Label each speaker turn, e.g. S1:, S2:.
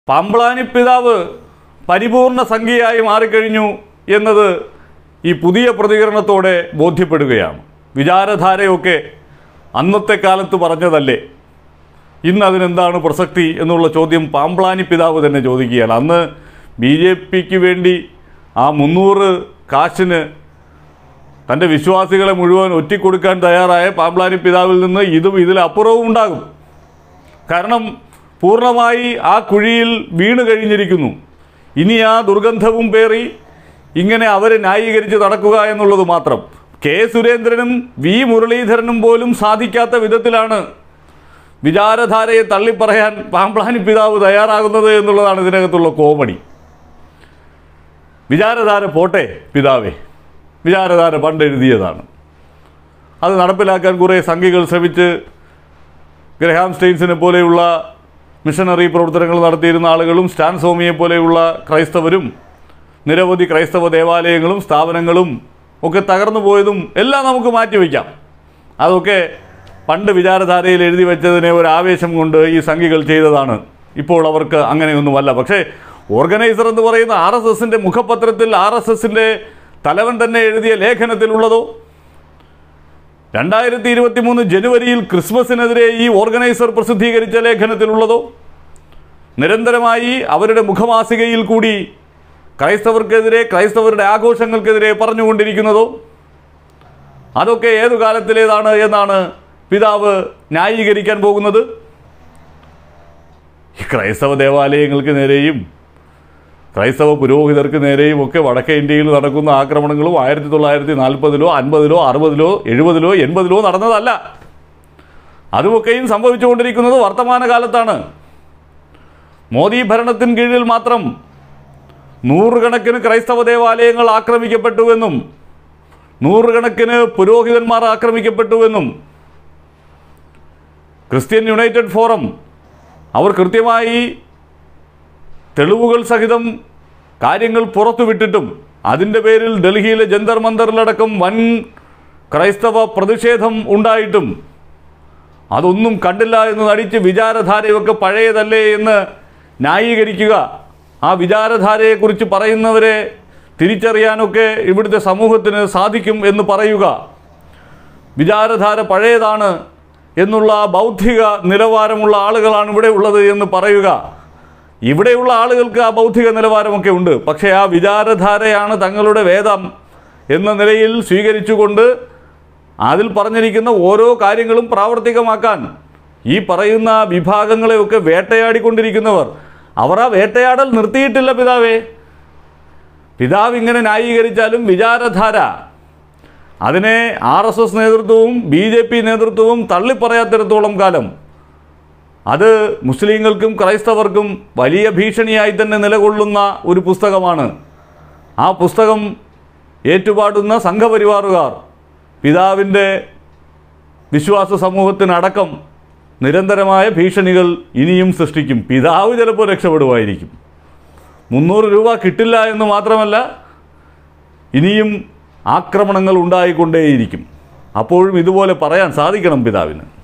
S1: പാമ്പ്ളാനി പിതാവ് പരിപൂർണ സംഖ്യയായി മാറിക്കഴിഞ്ഞു എന്നത് ഈ പുതിയ പ്രതികരണത്തോടെ ബോധ്യപ്പെടുകയാണ് വിചാരധാരയൊക്കെ അന്നത്തെ കാലത്ത് പറഞ്ഞതല്ലേ ഇന്ന് അതിനെന്താണ് പ്രസക്തി എന്നുള്ള ചോദ്യം പാമ്പ്ളാനി പിതാവ് തന്നെ ചോദിക്കുകയാണ് അന്ന് ബി ജെ പിക്ക് വേണ്ടി ആ മുന്നൂറ് കാശിന് തൻ്റെ വിശ്വാസികളെ മുഴുവൻ ഒറ്റിക്കൊടുക്കാൻ തയ്യാറായ പാമ്പ്ളാനി പിതാവിൽ നിന്ന് ഇതും ഇതിലപ്പുറവും ഉണ്ടാകും കാരണം പൂർണ്ണമായി ആ കുഴിയിൽ വീണ് കഴിഞ്ഞിരിക്കുന്നു ഇനി ആ ദുർഗന്ധവും പേറി ഇങ്ങനെ അവരെ ന്യായീകരിച്ച് നടക്കുക എന്നുള്ളത് മാത്രം കെ സുരേന്ദ്രനും വി മുരളീധരനും പോലും സാധിക്കാത്ത വിധത്തിലാണ് വിചാരധാരയെ തള്ളിപ്പറയാൻ പാമ്പ്ളാനി പിതാവ് തയ്യാറാകുന്നത് എന്നുള്ളതാണ് ഇതിനകത്തുള്ള കോമഡി വിചാരധാര പോട്ടെ പിതാവേ വിചാരധാര പണ്ട് എഴുതിയതാണ് അത് നടപ്പിലാക്കാൻ കുറേ സംഘികൾ ശ്രമിച്ച് ഗ്രഹാം സ്റ്റെയിൻസിനെ പോലെയുള്ള മിഷനറി പ്രവർത്തനങ്ങൾ നടത്തിയിരുന്ന ആളുകളും സ്റ്റാൻ സ്വാമിയെ പോലെയുള്ള ക്രൈസ്തവരും നിരവധി ക്രൈസ്തവ ദേവാലയങ്ങളും സ്ഥാപനങ്ങളും ഒക്കെ തകർന്നു പോയതും എല്ലാം നമുക്ക് മാറ്റിവെക്കാം അതൊക്കെ പണ്ട് വിചാരധാരയിൽ എഴുതി വെച്ചതിനെ ഒരു ആവേശം കൊണ്ട് ഈ സംഘികൾ ചെയ്തതാണ് ഇപ്പോൾ അവർക്ക് അങ്ങനെയൊന്നുമല്ല പക്ഷേ ഓർഗനൈസർ എന്ന് പറയുന്ന ആർ എസ് എസിൻ്റെ മുഖപത്രത്തിൽ ആർ എസ് എസിൻ്റെ തലവൻ തന്നെ എഴുതിയ ലേഖനത്തിലുള്ളതോ രണ്ടായിരത്തി ഇരുപത്തി മൂന്ന് ജനുവരിയിൽ ക്രിസ്മസിനെതിരെ ഈ ഓർഗനൈസർ പ്രസിദ്ധീകരിച്ച ലേഖനത്തിലുള്ളതോ നിരന്തരമായി അവരുടെ മുഖമാസികയിൽ കൂടി ക്രൈസ്തവർക്കെതിരെ ക്രൈസ്തവരുടെ ആഘോഷങ്ങൾക്കെതിരെ പറഞ്ഞുകൊണ്ടിരിക്കുന്നതോ അതൊക്കെ ഏതു കാലത്തിലേതാണ് എന്നാണ് പിതാവ് ന്യായീകരിക്കാൻ പോകുന്നത് ഈ ക്രൈസ്തവ ദേവാലയങ്ങൾക്ക് നേരെയും ക്രൈസ്തവ പുരോഹിതർക്ക് നേരെയും ഒക്കെ വടക്കേ ഇന്ത്യയിൽ നടക്കുന്ന ആക്രമണങ്ങളും ആയിരത്തി തൊള്ളായിരത്തി നാൽപ്പതിലോ അൻപതിലോ അറുപതിലോ എഴുപതിലോ എൺപതിലോ നടന്നതല്ല അതുമൊക്കെയും സംഭവിച്ചുകൊണ്ടിരിക്കുന്നത് വർത്തമാനകാലത്താണ് മോദി ഭരണത്തിന് കീഴിൽ മാത്രം നൂറുകണക്കിന് ക്രൈസ്തവ ദേവാലയങ്ങൾ ആക്രമിക്കപ്പെട്ടുവെന്നും നൂറുകണക്കിന് പുരോഹിതന്മാർ ആക്രമിക്കപ്പെട്ടുവെന്നും ക്രിസ്ത്യൻ യുണൈറ്റഡ് ഫോറം അവർ കൃത്യമായി തെളിവുകൾ സഹിതം കാര്യങ്ങൾ പുറത്തുവിട്ടിട്ടും അതിൻ്റെ പേരിൽ ഡൽഹിയിലെ ജന്തർ മന്ദറിലടക്കം വൻ ക്രൈസ്തവ പ്രതിഷേധം ഉണ്ടായിട്ടും അതൊന്നും കണ്ടില്ല എന്ന് നടിച്ച് വിചാരധാരയൊക്കെ പഴയതല്ലേ എന്ന് ന്യായീകരിക്കുക ആ വിചാരധാരയെക്കുറിച്ച് പറയുന്നവരെ തിരിച്ചറിയാനൊക്കെ ഇവിടുത്തെ സമൂഹത്തിന് സാധിക്കും എന്ന് പറയുക വിചാരധാര പഴയതാണ് എന്നുള്ള ബൗദ്ധിക നിലവാരമുള്ള ആളുകളാണ് ഇവിടെ ഉള്ളത് എന്ന് പറയുക ഇവിടെയുള്ള ആളുകൾക്ക് ആ ബൗദ്ധിക നിലവാരമൊക്കെ ഉണ്ട് പക്ഷേ ആ വിചാരധാരയാണ് തങ്ങളുടെ വേദം എന്ന നിലയിൽ സ്വീകരിച്ചുകൊണ്ട് അതിൽ പറഞ്ഞിരിക്കുന്ന ഓരോ കാര്യങ്ങളും പ്രാവർത്തികമാക്കാൻ ഈ പറയുന്ന വിഭാഗങ്ങളെയൊക്കെ വേട്ടയാടിക്കൊണ്ടിരിക്കുന്നവർ അവർ ആ വേട്ടയാടൽ നിർത്തിയിട്ടില്ല പിതാവേ പിതാവ് ഇങ്ങനെ ന്യായീകരിച്ചാലും വിചാരധാര അതിനെ ആർ എസ് എസ് നേതൃത്വവും ബി ജെ പി നേതൃത്വവും തള്ളിപ്പറയാത്തിടത്തോളം കാലം അത് മുസ്ലിങ്ങൾക്കും ക്രൈസ്തവർക്കും വലിയ ഭീഷണിയായി തന്നെ നിലകൊള്ളുന്ന ഒരു പുസ്തകമാണ് ആ പുസ്തകം ഏറ്റുപാടുന്ന സംഘപരിവാറുകാർ പിതാവിൻ്റെ വിശ്വാസ സമൂഹത്തിനടക്കം നിരന്തരമായ ഭീഷണികൾ ഇനിയും സൃഷ്ടിക്കും പിതാവ് ചിലപ്പോൾ രക്ഷപ്പെടുമായിരിക്കും മുന്നൂറ് രൂപ കിട്ടില്ല എന്ന് മാത്രമല്ല ഇനിയും ആക്രമണങ്ങൾ ഉണ്ടായിക്കൊണ്ടേയിരിക്കും അപ്പോഴും ഇതുപോലെ പറയാൻ സാധിക്കണം പിതാവിന്